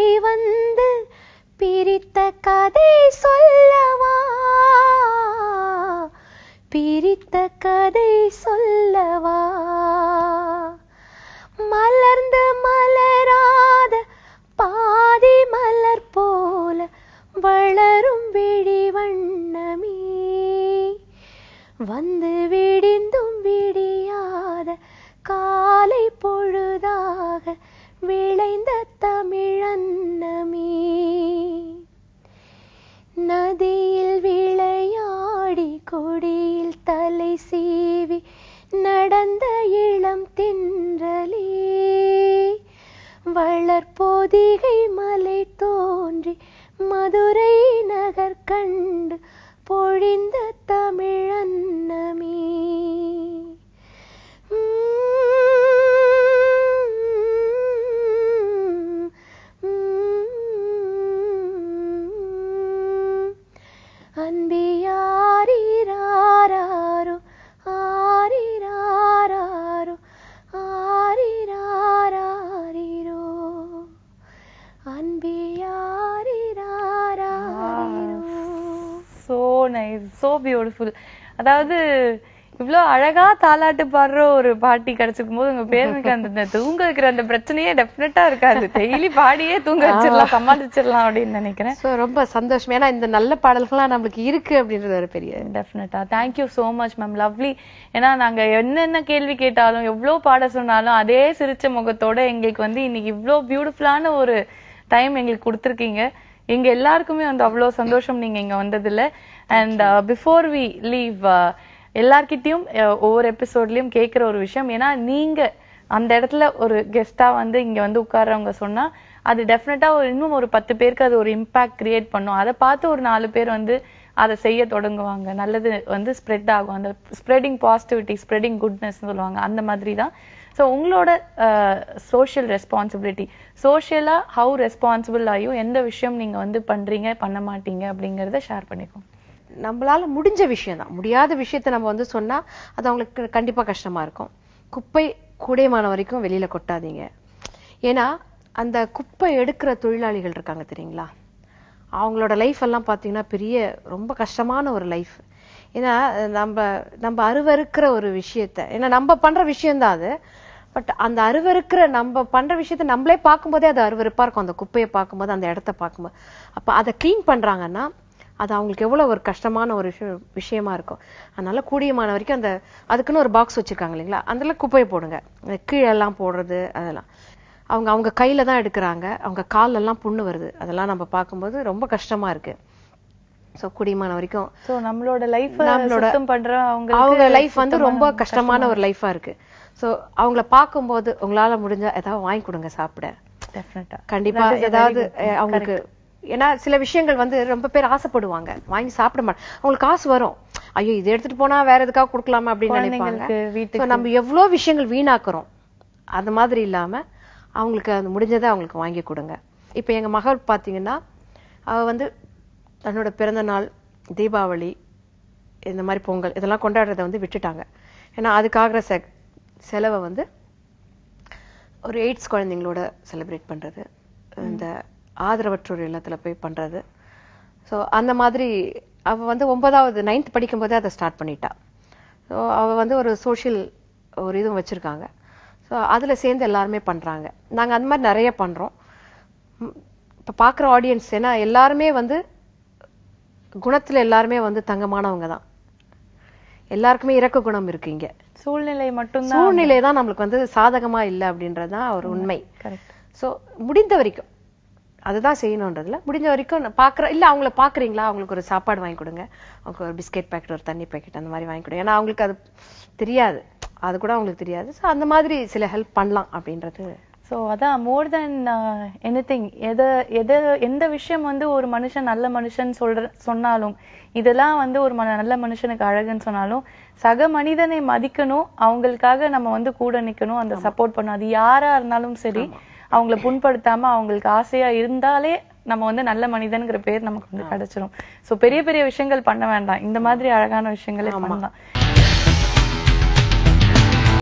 வந்து பிரித்த கதை சொல்லவா பிரித்த கதை சொல்லவா மலர்ந்து மலராத பாதி மலர் போல வளரும் விழி வண்ணமே வந்து விடிந்தும் விடியாத காலை பொழுதாக விளைந்த தமிழன்னமே நதியில் விளையாடி கொடியில் தலை சீவி நடந்த இளம் தின்றலே வளர்பொதிகை மலை தோன்றி மதுரை நகர் கண்டு பொழிந்த தமிழன்னமே அன்பியாரிராரோ ஆரிராரோ ஆரிராரோ அன்பியாரிராரோ சோ நைஸ் சோ பியூட்டிஃபுல் அதாவது இவ்ளோ அழகா தாலாட்டு பாடுற ஒரு பாட்டி கிடைச்சிருக்கும் போது உங்க பேருக்கு அந்த இந்த தூங்க வைக்கிற அந்த பிரச்சனையே டெஃபினட்டா இருக்காது டெய்லி பாடியே தூங்க வச்சிடலாம் சமாளிச்சிடலாம் அப்படின்னு நினைக்கிறேன் ஸோ ரொம்ப சந்தோஷம் ஏன்னா இந்த நல்ல பாடல்கள்லாம் நம்மளுக்கு இருக்கு அப்படின்றது ஒரு பெரிய டெஃபினட்டா thank you so much ma'am lovely ஏன்னா நாங்க என்னென்ன கேள்வி கேட்டாலும் எவ்வளவு பாட சொன்னாலும் அதே சிரிச்ச முகத்தோட எங்களுக்கு வந்து இன்னைக்கு இவ்ளோ பியூட்டிஃபுல்லான ஒரு டைம் எங்களுக்கு கொடுத்துருக்கீங்க எங்க எல்லாருக்குமே வந்து அவ்வளவு சந்தோஷம் நீங்க இங்க வந்ததுல அண்ட் பிஃபோர் வி லீவ் எல்லார்கிட்டயும் அஹ், ஒவ்வொரு எபிசோட்லயும் கேக்குற ஒரு விஷயம் ஏன்னா நீங்க அந்த இடத்துல ஒரு கெஸ்டா வந்து இங்க வந்து உட்கார்றவங்க சொன்னா அது டெஃபினட்டா ஒரு இன்னும் ஒரு பத்து பேருக்கு அது ஒரு இம்பாக்ட் கிரியேட் பண்ணும் அதை பார்த்து ஒரு நாலு பேர் வந்து அதை செய்ய தொடங்குவாங்க நல்லது வந்து ஸ்ப்ரெட் ஆகும் அந்த ஸ்ப்ரெடிங் பாசிட்டிவிட்டி ஸ்ப்ரெடிங் குட்னஸ் சொல்லுவாங்க அந்த மாதிரி தான் ஸோ உங்களோட சோஷியல் ரெஸ்பான்சிபிலிட்டி சோஷியலா ஹவு ரெஸ்பான்சிபிள் ஆயும் எந்த விஷயம் நீங்க வந்து பண்றீங்க பண்ண மாட்டீங்க அப்படிங்கறத ஷேர் பண்ணிக்கோங்க நம்மளால முடிஞ்ச விஷயம் தான் முடியாத விஷயத்த நம்ம வந்து சொன்னா அது அவங்களுக்கு கண்டிப்பா கஷ்டமா இருக்கும் குப்பை கூடையமான வரைக்கும் வெளியில கொட்டாதீங்க ஏன்னா அந்த குப்பை எடுக்கிற தொழிலாளிகள் இருக்காங்க தெரியுங்களா அவங்களோட லைஃப் எல்லாம் பாத்தீங்கன்னா பெரிய ரொம்ப கஷ்டமான ஒரு லைஃப் ஏன்னா நம்ம நம்ம அருவருக்கிற ஒரு விஷயத்த ஏன்னா நம்ம பண்ற விஷயம்தான் அது பட் அந்த அருவருக்கிற நம்ம பண்ற விஷயத்த நம்மளே பார்க்கும்போதே அது அருவருப்பா இருக்கும் அந்த குப்பையை பார்க்கும்போது அந்த இடத்த பார்க்கும்போது அப்ப அதை க்ளீன் பண்றாங்கன்னா அது அவங்களுக்கு எவ்வளவு ஒரு கஷ்டமான ஒரு விஷயம் விஷயமா இருக்கும் அதனால கூடியமான வரைக்கும் அந்த அதுக்குன்னு ஒரு பாக்ஸ் வச்சிருக்காங்க இல்லைங்களா அதுல குப்பையை போடுங்க அந்த கீழெல்லாம் போடுறது அதெல்லாம் அவங்க அவங்க கையில தான் எடுக்கிறாங்க அவங்க கால்ல எல்லாம் புண்ணு வருது அதெல்லாம் நம்ம பார்க்கும்போது ரொம்ப கஷ்டமா இருக்கு சோ கூடியமான வரைக்கும் சோ நம்மளோட லைஃப் நம்மளோட- சுத்தம் பண்ற அவங்க அவங்க லைஃப் வந்து ரொம்ப கஷ்டமான ஒரு லைஃபா இருக்கு சோ அவங்கள பார்க்கும்போது உங்களால முடிஞ்சா ஏதாவது வாங்கி கொடுங்க சாப்பிட டெஃபினட்டா கண்டிப்பா ஏதாவது அஹ், அவங்களுக்கு ஏன்னா சில விஷயங்கள் வந்து ரொம்ப பேர் ஆசைப்படுவாங்க வாங்கி சாப்பிட மாட்டாங்க அவங்களுக்கு காசு வரும் ஐயோ இதை எடுத்துட்டு போனா வேற எதுக்காக கொடுக்கலாமா அப்படின்னு நினைப்பாங்க குழந்தைங்களுக்கு வீட்டுக்கு So, நம்ம எவ்வளவு விஷயங்கள் வீணாக்குறோம் அந்த மாதிரி இல்லாம அவங்களுக்கு அது முடிஞ்சதை அவங்களுக்கு வாங்கி கொடுங்க இப்ப எங்க மகள் பாத்தீங்கன்னா அவ வந்து தன்னோட பிறந்த நாள் தீபாவளி இந்த மாதிரி பொங்கல் இதெல்லாம் கொண்டாடுறதை வந்து விட்டுட்டாங்க ஏன்னா அதுக்காகிற செ செலவை வந்து ஒரு எய்ட்ஸ் குழந்தைங்களோட செலிப்ரேட் பண்றது இந்த ஆதரவற்றோர் இல்லத்துல போய் பண்றது ஸோ அந்த மாதிரி அவ வந்து ஒன்பதாவது நைன்த் படிக்கும்போதே அதை ஸ்டார்ட் பண்ணிட்டா ஸோ அவ வந்து ஒரு சோஷியல் ஒரு இதுவும் வச்சிருக்காங்க ஸோ அதுல சேர்ந்து எல்லாருமே பண்றாங்க நாங்க அந்த மாதிரி நிறைய பண்றோம் ம், இப்ப பாக்குற ஆடியன்ஸ் ஏன்னா எல்லாருமே வந்து குணத்துல எல்லாருமே வந்து தங்கமானவங்க தான் எல்லாருக்குமே இறக்க குணம் இருக்கு இங்க சூழ்நிலை மட்டும்தான் சூழ்நிலை தான் நம்மளுக்கு வந்து சாதகமா இல்லை அப்படின்றது தான் ஒரு உண்மை கரெக்ட் சோ முடிந்த வரைக்கும் அதுதான் செய்யணுன்றதுல முடிஞ்ச வரைக்கும் நான் பாக்குற இல்ல அவங்கள பாக்குறீங்களா அவங்களுக்கு ஒரு சாப்பாடு வாங்கி கொடுங்க அவங்களுக்கு ஒரு பிஸ்கெட் பாக்கெட் ஒரு தண்ணி பாக்கெட் அந்த மாதிரி வாங்கி கொடுங்க ஏன்னா அவங்களுக்கு அது தெரியாது அது கூட அவங்களுக்கு தெரியாது சோ அந்த மாதிரி சில ஹெல்ப் பண்ணலாம் அப்படின்றது சோ அதான் மோர் தென் எனிதிங் எதை எதை எந்த விஷயம் வந்து ஒரு மனுஷன் நல்ல மனுஷன் சொல்ற சொன்னாலும் இதெல்லாம் வந்து ஒரு மன- நல்ல மனுஷனுக்கு அழகுன்னு சொன்னாலும் சக மனிதனை மதிக்கணும் அவங்களுக்காக நம்ம வந்து கூட நிக்கணும் அந்த சப்போர்ட் பண்ணணும் அது யாரா இருந்தாலும் சரி அவங்கள புண்படுத்தாம அவங்களுக்கு ஆசையா இருந்தாலே நம்ம வந்து நல்ல மனிதன்ங்கிற பேர் நமக்கு வந்து கிடைச்சிரும் சோ பெரிய பெரிய விஷயங்கள் பண்ண வேண்டாம் இந்த மாதிரி அழகான விஷயங்களே பண்ணலாம்